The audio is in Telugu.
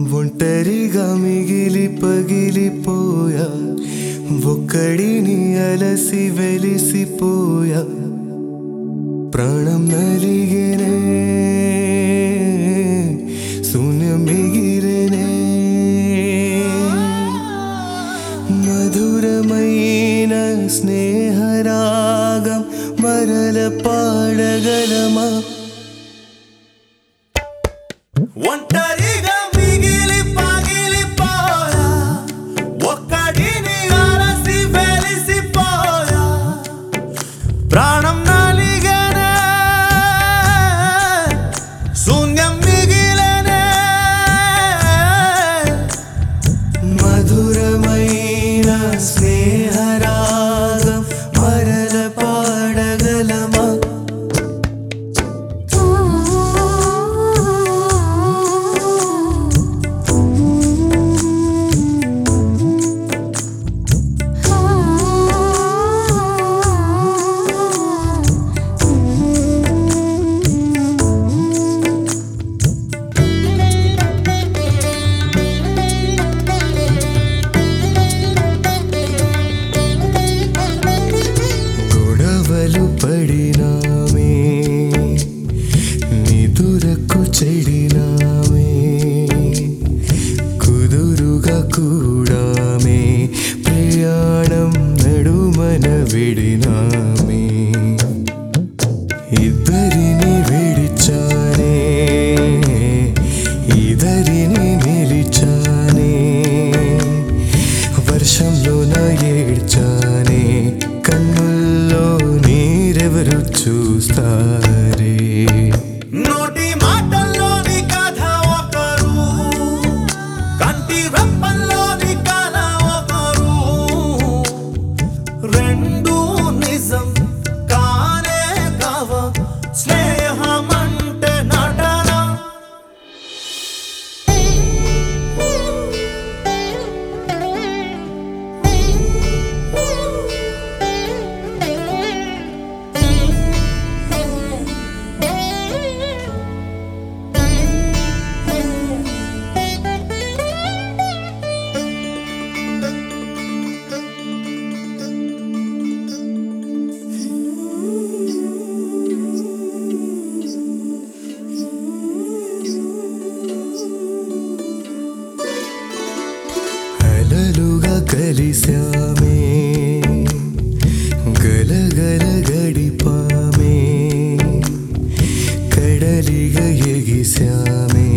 ఒంటరిగా మిగిలి పగిలిపోయా ఒక్కడిని అలసి వెలిసిపోయా ప్రాణం నలిగేనే శూన్యం మిగిలేనే మధురమైన స్నేహరాగం మరల పాడగలమా ఒంటరిగా మిగిలి పగిలిపోయా ఒక్కడిని అలసి వెలిసిపోయా ప్రాణం నలిగనే శూన్యం మిగిలనే మధురమైన స్నేహరాగం మరల పాడగలమా గొడవలు పడినామే నిదురకు చెడినామే కుదురుగా కూడామే ప్రయాణం నడుమన విడినామే ఇద్దరిని విడిచానే ఇద్దరిని నిలిచానే వర్షంలో నా ఏడ్చానే కన్నుల్లో నీరెవరు చూస్తారే నోటి మాటల్లోని కథ ఒకరు కంటి రెప్పల్లోని కథ ఒకరు రెండు నిజం కానే కవ స్నేహమంటే నటన అలలుగా కలిశామే గలగల గడిపామే కడలిగా ఎగిశామే